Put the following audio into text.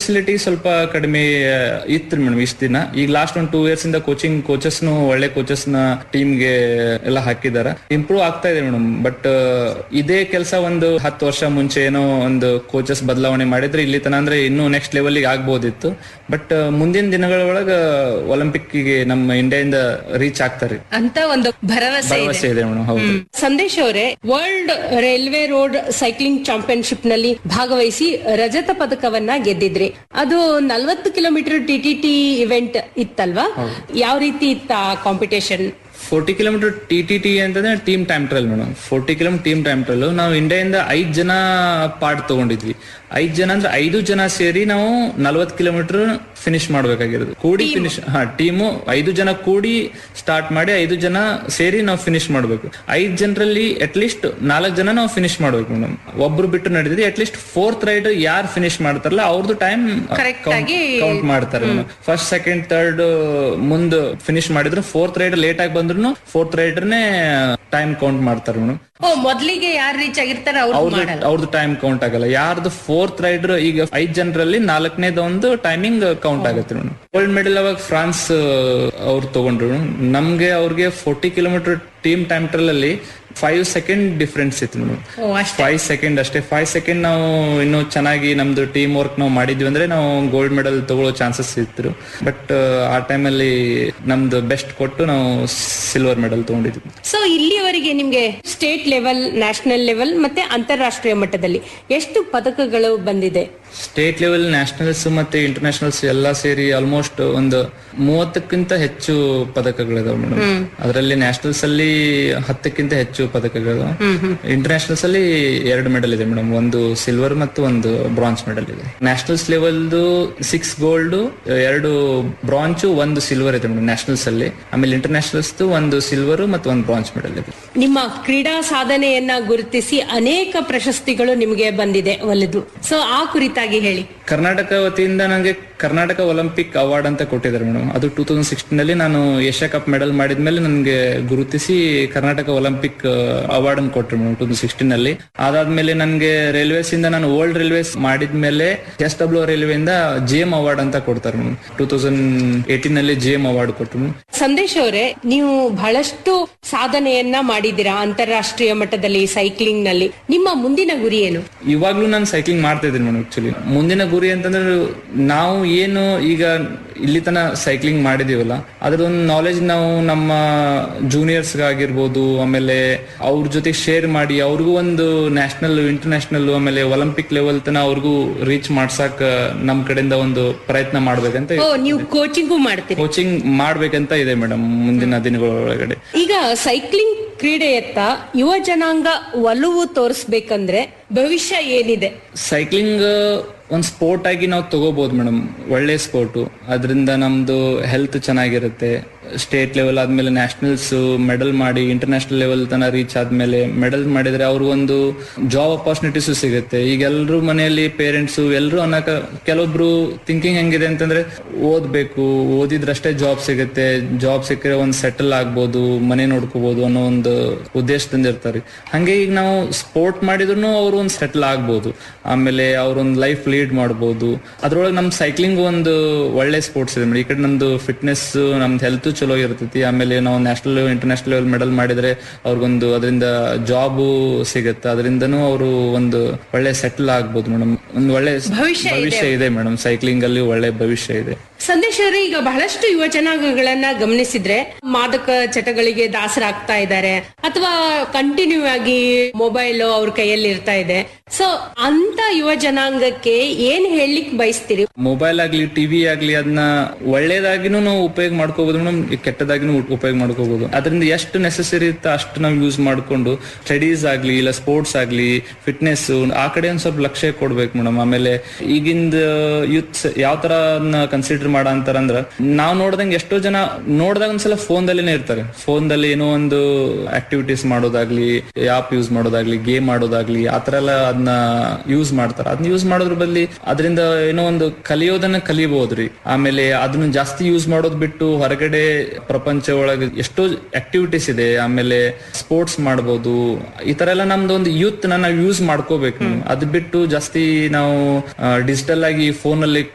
Facility ಸ್ವಲ್ಪ ಕಡಿಮೆ ಆ, ಇತ್ತು ಮೇಡಮ್ ಇಷ್ಟ ದಿನ ಈಗ ಲಾಸ್ಟ್ ಒಂದು ಟೂ ಇಯರ್ಸ್ ಇಂದ ಕೋಚಿಂಗ್ ಕೋಚಸ್ನು ಒಳ್ಳೆ ಕೋಚಸ್ ನ ಟೀಮ್ಗೆ ಎಲ್ಲ ಹಾಕಿದಾರ ಇಂಪ್ರೂವ್ ಆಗ್ತಾ ಇದೆ ಮೇಡಮ್ ಬಟ್ ಇದೇ ಕೆಲಸ ಒಂದು ಹತ್ತು ವರ್ಷ ಮುಂಚೆ ಏನೋ ಒಂದು ಕೋಚಸ್ ಬದಲಾವಣೆ ಮಾಡಿದ್ರೆ ಇಲ್ಲಿ ತನ ಅಂದ್ರೆ ಇನ್ನೂ ನೆಕ್ಸ್ಟ್ ಲೆವೆಲ್ ಆಗ್ಬೋದಿತ್ತು ಬಟ್ ಮುಂದಿನ ದಿನಗಳ ಒಳಗ ಒಲಿಂಪಿಕ್ ಗೆ ನಮ್ಮ ಇಂಡಿಯಾದಿಂದ ರೀಚ್ ಆಗ್ತಾರೆ ಅಂತ ಒಂದು ಭರವಸೆ ಇದೆ ಭರವಸೆ ಇದೆ ಮೇಡಮ್ ಹೌದು ಸಂದೇಶ್ ಅವರೇ world railway road cycling championship ನಲ್ಲಿ ಭಾಗವಹಿಸಿ ರಜತ ಪದಕವನ್ನ ಗೆದ್ದಿದ್ರಿ ಅದು ನಲ್ವತ್ತು kilometre T T T event ಇತ್ತಲ್ವಾ ಯಾವ ರೀತಿ ಇತ್ತ competition forty kilometre T T T ಅಂತಂದ್ರೆ team time trial madam forty kilometre team time trial ನಾವು ಇಂಡಿಯಾದಿಂದ ಐದ್ ಜನ ಪಾರ್ಟ್ ತಗೊಂಡಿದ್ವಿ ಐದ್ ಜನ ಅಂದ್ರೆ ಐದು ಜನ ಸೇರಿ ನಾವು ನಲ್ವತ್ ಕಿಲೋಮೀಟರ್ ಫಿನಿಶ್ ಮಾಡ್ಬೇಕಾಗಿರೋದು ಕೂಡಿ ಫಿನಿಶ್ ಹಾ ಟೀಮು ಐದು ಜನ ಕೂಡಿ ಸ್ಟಾರ್ಟ್ ಮಾಡಿ ಐದು ಜನ ಸೇರಿ ನಾವು ಫಿನಿಶ್ ಮಾಡ್ಬೇಕು ಐದ್ ಜನರಲ್ಲಿ ಅಟ್ಲೀಸ್ಟ್ ನಾಲ್ಕು ಜನ ನಾವು ಫಿನಿಶ್ ಮಾಡ್ಬೇಕು ಮೇಡಮ್ ಒಬ್ರು ಬಿಟ್ಟು ನಡೆದಿದೆ ಅಟ್ಲೀಸ್ಟ್ ಫೋರ್ತ್ ರೈಡ್ ಯಾರು ಫಿನಿಶ್ ಮಾಡ್ತಾರಲ್ಲ ಅವ್ರದ್ದು ಟೈಮ್ Correct ಆಗಿ ಕೌಂಟ್ ಮಾಡ್ತಾರೆ ಫಸ್ಟ್ ಸೆಕೆಂಡ್ ಥರ್ಡ್ ಮುಂದ್ ಫಿನಿಶ್ ಮಾಡಿದ್ರು ಫೋರ್ತ್ ರೈಡರ್ ಲೇಟ್ ಆಗಿ ಬಂದ್ರು ಫೋರ್ತ್ ರೈಡರ್ನೇ ಟೈಮ್ ಕೌಂಟ್ ಮಾಡ್ತಾರೆ ಮೇಡಮ್ ಓ ಮೊದ್ಲಿಗೆ ಯಾರು ರೀಚ್ ಆಗಿರ್ತಾರೆ ಅವ್ರು ಅವ್ರದ್ದು ಮಾಡಲ್ಲ ಅವ್ರದ್ದು ಟೈಮ್ ಕೌಂಟ್ ಆಗಲ್ಲ ಯಾರ್ದು ಫೋರ್ತ್ ರೈಡರ್ ಈಗ ಐದ್ ಜನರಲ್ಲಿ ನಾಲ್ಕನೇದ ಒಂದು ಟೈಮಿಂಗ್ ಕೌಂಟ್ ಆಗುತ್ತೆ ಮೇಡಮ್ ಗೋಲ್ಡ್ ಮೆಡಲ್ ಅವಾಗ ಫ್ರಾನ್ಸ್ ಅವ್ರು ತಗೊಂಡ್ರು ನಮ್ಗೆ ಅವ್ರಿಗೆ forty kilometre team time trial ಅಲ್ಲಿ ಫೈವ್ ಸೆಕೆಂಡ್ ಡಿಫ್ರೆನ್ಸ್ ಇತ್ತು ಮೇಡಮ್ ಓ ಅಷ್ಟೇ ಫೈವ್ ಸೆಕೆಂಡ್ ಅಷ್ಟೇ ಫೈವ್ ಸೆಕೆಂಡ್ ನಾವು ಇನ್ನು ಚೆನ್ನಾಗಿ ನಮ್ದು ಟೀಮ್ ವರ್ಕ್ ನಾವು ಮಾಡಿದ್ವಿ ಅಂದ್ರೆ ನಾವು ಗೋಲ್ಡ್ ಮೆಡಲ್ ತಗೊಳ್ಳೋ ಚಾನ್ಸಸ್ ಇತ್ತು ಬಟ್ ಆ ಟೈಮಲ್ಲಿ ನಮ್ದು ಬೆಸ್ಟ್ ಕೊಟ್ಟು ನಾವು ಸಿಲ್ವರ್ ಮೆಡಲ್ ತಗೊಂಡಿದ್ವಿ ಸೊ ಇಲ್ಲಿಯವರೆಗೆ ನಿಮ್ಗೆ ಸ್ಟೇಟ್ ಲೆವೆಲ್ ನ್ಯಾಷನಲ್ ಲೆವೆಲ್ ಮತ್ತೆ ಅಂತಾರಾಷ್ಟ್ರೀಯ ಮಟ್ಟದಲ್ಲಿ ಎಷ್ಟು ಪದಕಗಳು ಬಂದಿದೆ ಸ್ಟೇಟ್ ಲೆವೆಲ್ ನ್ಯಾಷನಲ್ಸ್ ಮತ್ತೆ ಇಂಟರ್ನ್ಯಾಷನಲ್ಸ್ ಎಲ್ಲ ಸೇರಿ ಆಲ್ಮೋಸ್ಟ್ ಒಂದು ಮೂವತ್ತಕ್ಕಿಂತ ಹೆಚ್ಚು ಪದಕಗಳಿದಾವೆ ಮೇಡಮ್ ಅದರಲ್ಲಿ ನ್ಯಾಷನಲ್ಸ್ ಅಲ್ಲಿ ಹತ್ತಕ್ಕಿಂತ ಹೆಚ್ಚು ಪದಕಗಳಿದಾವೆ ಇಂಟರ್ನ್ಯಾಷನಲ್ಸ್ ಅಲ್ಲಿ ಎರಡು ಮೆಡಲ್ ಇದೆ ಮೇಡಮ್ ಒಂದು ಸಿಲ್ವರ್ ಮತ್ತು ಒಂದು ಬ್ರಾಂಜ್ ಮೆಡಲ್ ಇದೆ ನ್ಯಾಷನಲ್ಸ್ ಲೆವೆಲ್ದು ಸಿಕ್ಸ್ ಗೋಲ್ಡ್ ಎರಡು ಬ್ರಾಂಚ್ ಒಂದು ಸಿಲ್ವರ್ ಇದೆ ಮೇಡಮ್ ನ್ಯಾಷನಲ್ಸ್ ಅಲ್ಲಿ ಆಮೇಲೆ ಇಂಟರ್ನ್ಯಾಷನಲ್ಸ್ ಒಂದು ಸಿಲ್ವರ್ ಮತ್ತು ಒಂದು ಬ್ರಾಂಚ್ ಮೆಡಲ್ ಇದೆ ನಿಮ್ಮ ಕ್ರೀಡಾ ಸಾಧನೆಯನ್ನ ಗುರುತಿಸಿ ಅನೇಕ ಪ್ರಶಸ್ತಿಗಳು ನಿಮಗೆ ಬಂದಿದೆ ಒಲಿದು ಸೊ ಆ ಕುರಿತಾಗಿ ಹೇಳಿ ಕರ್ನಾಟಕ ವತಿಯಿಂದ ನನಗೆ ಕರ್ನಾಟಕ ಒಲಿಂಪಿಕ್ ಅವಾರ್ಡ್ ಅಂತ ಕೊಟ್ಟಿದ್ದಾರೆ ಮೇಡಮ್ ಅದು ಟೂ ತೌಸಂಡ್ ಸಿಕ್ಸ್ಟೀನ್ ಅಲ್ಲಿ ನಾನು ಏಷ್ಯಾ ಕಪ್ ಮೆಡಲ್ ಮಾಡಿದ್ಮೇಲೆ ನನಗೆ ಗುರುತಿಸಿ ಕರ್ನಾಟಕ ಒಲಿಂಪಿಕ್ ಅವಾರ್ಡ್ ಅನ್ನು ಕೊಟ್ಟರು ಮೇಡಮ್ ಟೂ ತೌಸಂಡ್ ಸಿಕ್ಸ್ಟೀನ್ ಅಲ್ಲಿ ಅದಾದ್ಮೇಲೆ ನನಗೆ ರೈಲ್ವೇಸ್ ಇಂದ ನಾನು ವರ್ಲ್ಡ್ ರೈಲ್ವೇಸ್ ಮಾಡಿದ್ಮೇಲೆ ಎಸ್ ಡಬ್ಲ್ಯೂ ರೈಲ್ವೆ ಇಂದ ಜಿ ಎಂ ಅವಾರ್ಡ್ ಅಂತ ಕೊಡ್ತಾರೆ ಮೇಡಮ್ ಟೂ ತೌಸಂಡ್ ಏಟೀನ್ ಅಲ್ಲಿ ಜಿ ಎಂ ಅವಾರ್ಡ್ ಕೊಟ್ಟರು ಮೇಡಮ್ ಸಂದೇಶ್ ಅವರೇ ನೀವು ಬಹಳಷ್ಟು ಸಾಧನೆಯನ್ನ ಮಾಡಿದ್ದೀರಾ ಅಂತಾರಾಷ್ಟ್ರೀಯ ಮಟ್ಟದಲ್ಲಿ ಸೈಕ್ಲಿಂಗ್ ನಲ್ಲಿ ನಿಮ್ಮ ಮುಂದಿನ ಗುರಿ ಏನು ಇವಾಗ್ಲೂ ನಾನು ಸೈಕ್ಲಿಂಗ್ ಮಾಡ್ತಾ ಇದ್ದೀನಿ ಮೇಡಮ್ ಆಕ್ಚುಲಿ ಮುಂದಿನ ಗುರಿ ಅಂತಂದ್ರೆ ನಾವು ಏನು ಈಗ ಇಲ್ಲಿ ತನ ಸೈಕ್ಲಿಂಗ್ ಮಾಡಿದೀವಲ್ಲ ಅದ್ರದೊಂದು ನಾಲೆಜ್ ನಾವು ನಮ್ಮ ಜೂನಿಯರ್ಸ್ ಆಗಿರ್ಬೋದು ಆಮೇಲೆ ಅವ್ರ ಜೊತೆ ಶೇರ್ ಮಾಡಿ ಅವ್ರಿಗೂ ಒಂದು ನ್ಯಾಷನಲ್ ಇಂಟರ್ನ್ಯಾಷನಲ್ ಆಮೇಲೆ ಒಲಿಂಪಿಕ್ ಲೆವೆಲ್ ತನ ಅವ್ರಿಗೂ ರೀಚ್ ಮಾಡ್ಸಕ್ ನಮ್ ಕಡೆಯಿಂದ ಒಂದು ಪ್ರಯತ್ನ ಮಾಡ್ಬೇಕಂತ ಓ ನೀವು ಕೋಚಿಂಗು ಮಾಡ್ತೀರಿ ಕೋಚಿಂಗ್ ಮಾಡ್ಬೇಕಂತ ಇದೆ ಮೇಡಮ್ ಮುಂದಿನ ದಿನಗಳ ಒಳಗಡೆ ಈಗ ಸೈಕ್ಲಿಂಗ್ ಕ್ರೀಡೆಯತ್ತ ಯುವ ಜನಾಂಗ ಒಲವು ತೋರಿಸ್ಬೇಕಂದ್ರೆ ಭವಿಷ್ಯ ಏನಿದೆ ಸೈಕ್ಲಿಂಗ್ ಒಂದ್ ಸ್ಪೋರ್ಟ್ ಆಗಿ ನಾವು ತಗೋಬಹುದು ಮೇಡಮ್ ಒಳ್ಳೆ ಸ್ಪೋರ್ಟು ಅದರಿಂದ ನಮ್ದು ಹೆಲ್ತ್ ಚೆನ್ನಾಗಿರುತ್ತೆ ಸ್ಟೇಟ್ ಲೆವೆಲ್ ಆದ್ಮೇಲೆ ನ್ಯಾಷನಲ್ಸ್ ಮೆಡಲ್ ಮಾಡಿ ಇಂಟರ್ನ್ಯಾಷನಲ್ ಲೆವೆಲ್ ತನ ರೀಚ್ ಆದ್ಮೇಲೆ ಮೆಡಲ್ ಮಾಡಿದ್ರೆ ಅವ್ರಿಗೊಂದು ಜಾಬ್ ಅಪಾರ್ಚುನಿಟೀಸು ಸಿಗುತ್ತೆ ಈಗ ಎಲ್ರು ಮನೆಯಲ್ಲಿ ಪೇರೆಂಟ್ಸ್ ಎಲ್ರು ಅನ್ನಕ ಕೆಲವೊಬ್ರು ಥಿಂಕಿಂಗ್ ಹೆಂಗಿದೆ ಅಂತಂದ್ರೆ ಓದ್ಬೇಕು ಓದಿದ್ರಷ್ಟೇ ಜಾಬ್ ಸಿಗುತ್ತೆ ಜಾಬ್ ಸಿಕ್ಕರೆ ಒಂದ್ ಸೆಟಲ್ ಆಗ್ಬೋದು ಮನೆ ನೋಡ್ಕೋಬಹುದು ಅನ್ನೋ ಒಂದು ಉದ್ದೇಶದಿಂದ ಇರ್ತಾರೆ ಹಂಗೆ ಈಗ ನಾವು ಸ್ಪೋರ್ಟ್ ಮಾಡಿದ್ರು ಅವ್ರು ಒಂದು ಸೆಟಲ್ ಆಗ್ಬೋದು ಆಮೇಲೆ ಅವ್ರೊಂದು ಲೈಫ್ ಲೀಡ್ ಮಾಡ್ಬೋದು ಅದ್ರೊಳಗೆ ನಮ್ ಸೈಕ್ಲಿಂಗ್ ಒಂದು ಒಳ್ಳೆ ಸ್ಪೋರ್ಟ್ಸ್ ಇದೆ ಮೇಡಮ್ ಈ ಕಡೆ ನಮ್ದು ಫಿಟ್ನೆಸ್ ನಮ್ದು ಹೆಲ್ತ್ ಚಲೋ ಇರ್ತೈತಿ ಆಮೇಲೆ ನಾವು ನ್ಯಾಷನಲ್ ಇಂಟರ್ನ್ಯಾಷನಲ್ ಲೆವೆಲ್ ಮೆಡಲ್ ಮಾಡಿದ್ರೆ ಅವ್ರಿಗೊಂದು ಅದರಿಂದ ಜಾಬ್ ಸಿಗುತ್ತೆ ಅದರಿಂದನೂ ಅವರು ಒಂದು ಒಳ್ಳೆ ಸೆಟಲ್ ಆಗ್ಬೋದು ಮೇಡಮ್ ಒಂದು ಒಳ್ಳೆ ಭವಿಷ್ಯ ಇದೆ. ಭವಿಷ್ಯ ಇದೆ ಮೇಡಮ್ ಸೈಕ್ಲಿಂಗ್ ಅಲ್ಲಿ ಒಳ್ಳೆ ಭವಿಷ್ಯ ಇದೆ ಸಂದೇಶ್ ಅವರೇ ಈಗ ಬಹಳಷ್ಟು ಯುವ ಜನಾಂಗಗಳನ್ನ ಗಮನಿಸಿದ್ರೆ ಮಾದಕ ಚಟಗಳಿಗೆ ದಾಸರಾಗ್ತಾ ಇದ್ದಾರೆ ಅಥವಾ ಕಂಟಿನ್ಯೂ ಆಗಿ ಮೊಬೈಲ್ ಅವ್ರ ಕೈಯಲ್ಲಿ ಇರ್ತಾ ಇದೆ ಸೊ ಅಂತ ಯುವ ಜನಾಂಗಕ್ಕೆ ಏನ್ ಹೇಳಲಿಕ್ಕೆ ಬಯಸ್ತೀರಿ ಮೊಬೈಲ್ ಆಗ್ಲಿ ಟಿವಿ ಆಗ್ಲಿ ಅದನ್ನ ಒಳ್ಳೇದಾಗಿನೂ ನಾವು ಉಪಯೋಗ ಮಾಡ್ಕೋಬಹುದು ಮೇಡಮ್ ಕೆಟ್ಟದಾಗಿನೂ ಉಪಯೋಗ ಮಾಡ್ಕೋಬಹುದು ಅದರಿಂದ ಎಷ್ಟು ನೆಸೆಸರಿ ಇತ್ತು ಅಷ್ಟು ನಾವು ಯೂಸ್ ಮಾಡ್ಕೊಂಡು ಸ್ಟಡೀಸ್ ಆಗ್ಲಿ ಇಲ್ಲ ಸ್ಪೋರ್ಟ್ಸ್ ಆಗ್ಲಿ ಫಿಟ್ನೆಸ್ ಆ ಕಡೆ ಒಂದ್ ಸ್ವಲ್ಪ ಲಕ್ಷ್ಯ ಕೊಡ್ಬೇಕು ಮೇಡಮ್ ಆಮೇಲೆ ಈಗಿಂದ ಯೂತ್ಸ್ ಯಾವ ತರ ಕನ್ಸಿಡರ್ ಮಾಡ ಅಂತಾರಂದ್ರ ನಾವ್ ನೋಡ್ದಂಗೆ ಎಷ್ಟೋ ಜನ ನೋಡ್ದಾಗ ಒಂದ್ಸಲ ಫೋನ್ ದಲ್ಲಿನೇ ಇರ್ತಾರೆ ಫೋನ್ ದಲ್ಲಿ ಏನೋ ಒಂದು ಆಕ್ಟಿವಿಟೀಸ್ ಮಾಡೋದಾಗ್ಲಿ ಆಪ್ ಯೂಸ್ ಮಾಡೋದಾಗ್ಲಿ ಗೇಮ್ ಆಡೋದಾಗ್ಲಿ ಆತರ ಎಲ್ಲ ಅದನ್ನ ಯೂಸ್ ಮಾಡ್ತಾರೆ ಅದನ್ನ ಯೂಸ್ ಮಾಡೋದ್ರ ಬದಲಿ ಅದರಿಂದ ಏನೋ ಒಂದು ಕಲಿಯೋದನ್ನ ಕಲಿಬಹುದ್ರಿ ಆಮೇಲೆ ಅದನ್ನ ಜಾಸ್ತಿ ಯೂಸ್ ಮಾಡೋದ್ ಬಿಟ್ಟು ಹೊರಗಡೆ ಪ್ರಪಂಚ ಒಳಗೆ ಎಷ್ಟೋ ಆಕ್ಟಿವಿಟೀಸ್ ಇದೆ ಆಮೇಲೆ ಸ್ಪೋರ್ಟ್ಸ್ ಮಾಡ್ಬೋದು ಈ ತರ ಎಲ್ಲ ನಮ್ದು ಒಂದು ಯೂತ್ ನಾವು ಯೂಸ್ ಮಾಡ್ಕೋಬೇಕು ಅದ್ ಬಿಟ್ಟು ಜಾಸ್ತಿ ನಾವು ಡಿಜಿಟಲ್ ಆಗಿ ಫೋನ್ ಅಲ್ಲಿ